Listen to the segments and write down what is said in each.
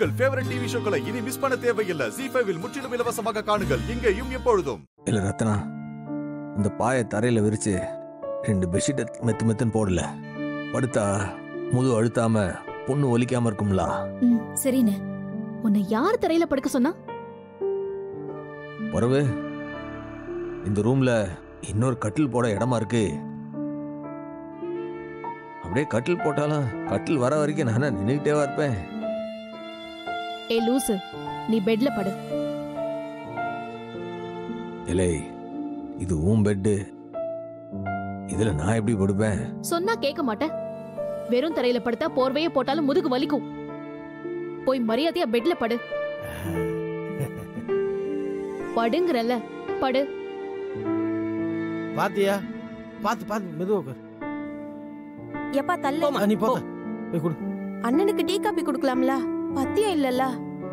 உங்கள் favourite TV ஷோக்களை இனி miss பண்ண தேவையில்லை ஜி ஃபைவில் முற்றிலும் இலவசமாக காணுங்கள் இங்கேயும் எப்பொழுதும் இல்ல ரத்னா இந்த பாயை தரையில விரிச்சு ரெண்டு பெட்ஷீட்டை மெத்து மெத்துன்னு போடல படுத்தா முது அழுத்தாம பொண்ணு ஒலிக்காம இருக்கும்ல ம் சரிண்ணே உன்னை யார் தரையில படுக்க சொன்னா பிறவு இந்த ரூம்ல இன்னொரு கட்டில் போட இடமா இருக்கு அப்படியே கட்டில் போட்டாலும் கட்டில் வர வரைக்கும் நானே நின்றுகிட்டேவா இருப்பேன் ஏ லூசு நீ பெட்ல படு இலை இது உன் பெட்டு இதுல நான் எப்படி படுப்பேன் சொன்னா கேட்க மாட்டேன் வெறும் தரையில படுத்தா போர்வையே போட்டாலும் முதுகு வலிக்கும் போய் மரியாதையா பெட்ல படு படுங்கறல்ல படு பாத்தியா பாத்து பாத்து மெதுவா உட்காரு எப்பா தள்ள போம்மா, நீ போத்த போய் கொடு அண்ணனுக்கு டீ காப்பி குடுக்கலாம்ல பத்தியம் இல்லல்ல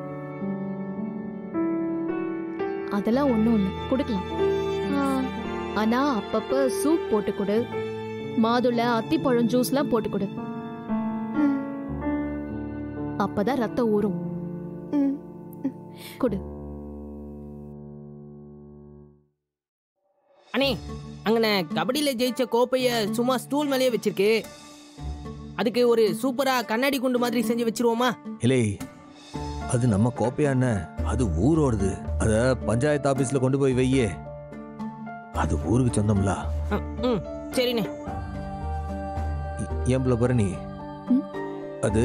அதெல்லாம் ஒண்ணும் இல்ல குடுக்கலாம் ஆ, ஆனா அப்பப்ப சூப் போட்டு கொடு மாதுளை அத்திப்பழம் ஜூஸ்லாம் போட்டு கொடு ம், அப்பதான் ரத்தம் ஊறும் ம். கொடு அண்ணே அங்கன கபடியில ஜெயிச்ச கோப்பைய சும்மா ஸ்டூல் மேலேயே வச்சிருக்கு அதுக்கு ஒரு சூப்பரா கண்ணாடி குண்டு மாதிரி செஞ்சு வச்சிருவோமா இலை அது நம்ம கோப்பையாண்ண அது ஊரோடுது அத பஞ்சாயத்து ஆபீஸ்ல கொண்டு போய் வையே அது ஊருக்கு சொந்தம்ல ம், ம் சரிண்ணே ஏன் பிள்ளை பரணி ம்? அது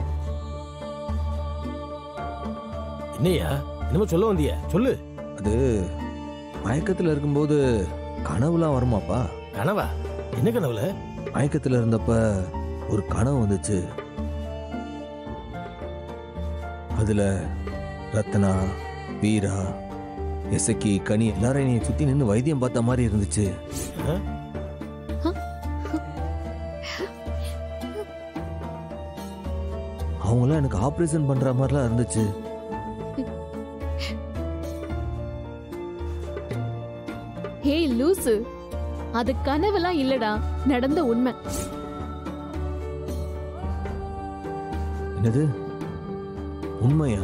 என்னையா என்னமோ சொல்ல வந்திய சொல்லு அது மயக்கத்துல இருக்கும்போது கனவுலாம் வருமாப்பா கனவா என்ன கனவுல மயக்கத்துல இருந்தப்ப ஒரு கனவு வந்துச்சு அதுல ரத்னா வீரா எசக்கி கனி எல்லாரும் என்னைய சுத்தி நின்று வைத்தியம் பார்த்த மாதிரி இருந்துச்சு அவங்களாம் எனக்கு ஆபரேஷன் பண்ற மாதிரிலாம் இருந்துச்சு ஹே லூசு அது கனவெல்லாம் இல்லடா நடந்த உண்மை என்னது உண்மையா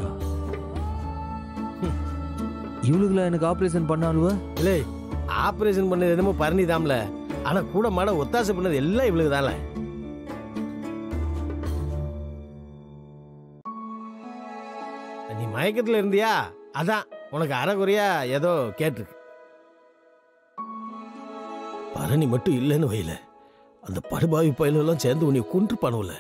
இவளுக்குலாம் எனக்கு ஆபரேஷன் பண்ணாலுவ இல்லை ஆபரேஷன் பண்ணது என்னமோ பரணி தாம்ல ஆனா கூட மாட ஒத்தாசை பண்ணது எல்லாம் இவளுக்கு தான்ல நீ மயக்கத்துல இருந்தியா அதான் உனக்கு அறகுறையா ஏதோ கேட்டிருக்கு பரணி மட்டும் இல்லைன்னு வைல அந்த படுபாவி பயிலெல்லாம் சேர்ந்து உன்னை கொன்று பண்ணுவல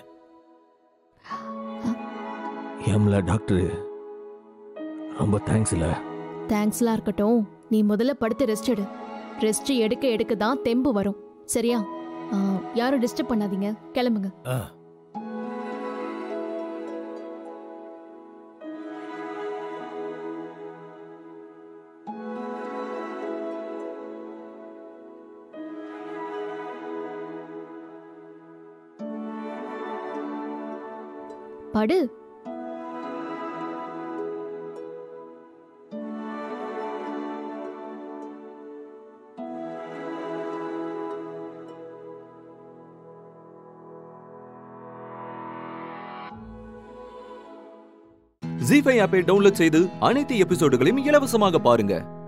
ஏம்ல டாக்டர் ரொம்ப தேங்க்ஸ் இல்ல தேங்க்ஸ்லாம் இருக்கட்டும் நீ முதல்ல படுத்து ரெஸ்ட் எடு ரெஸ்ட் எடுக்க எடுக்க தான் தெம்பு வரும் சரியா ஆ, யாரும் டிஸ்டர்ப் பண்ணாதீங்க கிளம்புங்க ஆ படு ஜி ஃபைவ் ஆப்பை டவுன்லோட் செய்து அனைத்து எபிசோடுகளையும் இலவசமாக பாருங்க